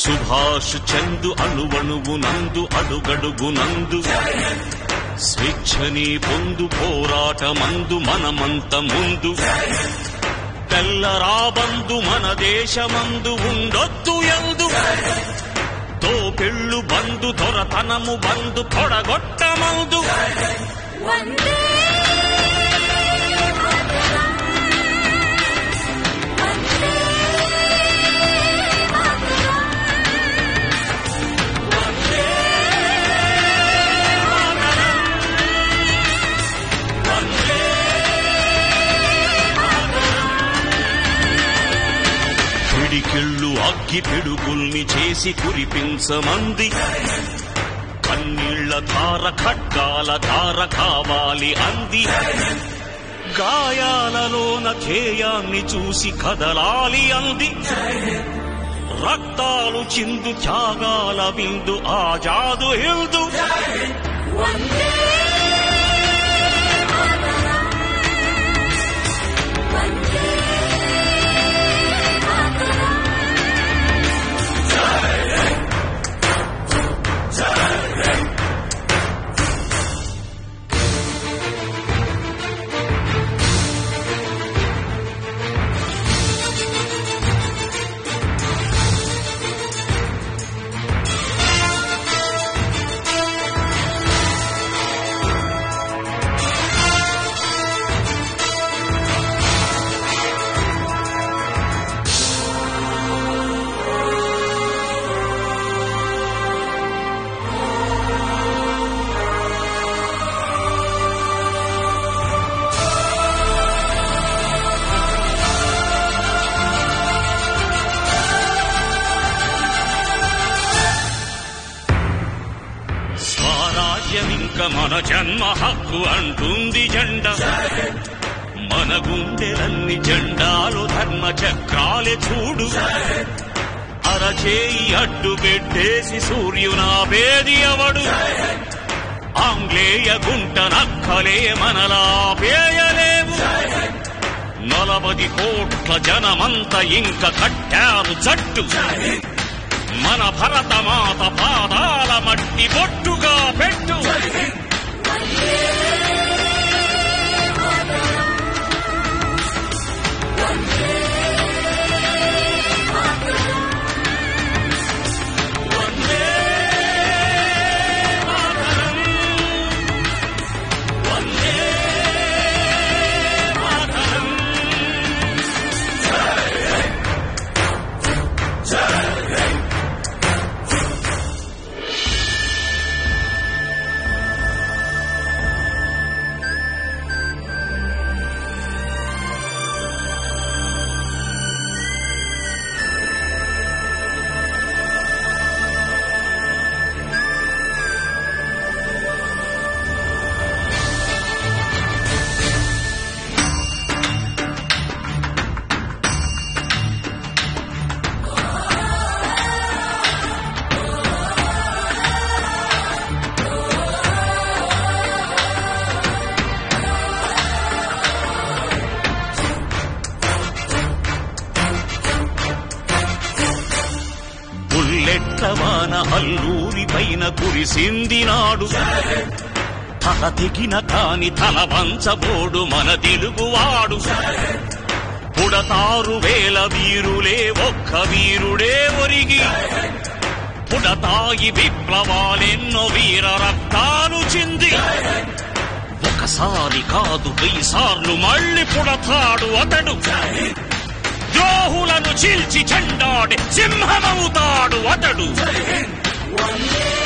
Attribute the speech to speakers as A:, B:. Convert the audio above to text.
A: సుభాష్ చందు అణువణువు నందు అడుగడుగు నందు స్వేచ్ఛని పొందు పోరాటమందు మనమంత ముందు తెల్లరాబందు మన దేశమందు ఉండొద్దు ఎందు తోపెళ్ళు బందు దొరతనము బందు పొడగొట్టమందు
B: వందే
A: పిడికిళ్ళు అగ్గి పిడుగుల్ని చేసి కురిపించమంది కన్నీళ్ల ధార ఖడ్గాల ధార కావాలి అంది గాయాలలోన ధ్యేయాన్ని చూసి కదలాలి అంది రక్తాలు చిందు త్యాగాల విందు ఆజాదు హిందు
B: వందే వందే
A: స్వరాజ్యం ఇంక మన జన్మ హక్కు అంటుంది జెండా మన గుండెలన్ని జెండాలు ధర్మ చక్రాలే చూడు అరచేయి అడ్డు పెట్టేసి సూర్యునాపేది అవడు ఆంగ్లేయ గుంట నక్కలే మనలా పేయలేవు నలభది కోట్ల జనమంత ఇంక కట్టారు జట్టు మన భరతమాత పాదాల మట్టి బొట్టుగా పెట్టు వందే మాతరం. వందే మాతరం. బుల్లెట్ల వాన అల్లూరి పైన కురిసింది నాడు తల తెగిన కాని తల వంచబోడు మన తెలుగువాడు పుడతారు వేల వీరులే ఒక్క వీరుడే ఒరిగి పుడతాయి విప్లవాలెన్నో వీర రక్తాలు చింది ఒకసారి కాదు వెయ్యి సార్లు మళ్ళీ పుడతాడు అతడు ద్రోహులను చీల్చి చెండాడి సింహమవుతాడు అతడు
B: వందే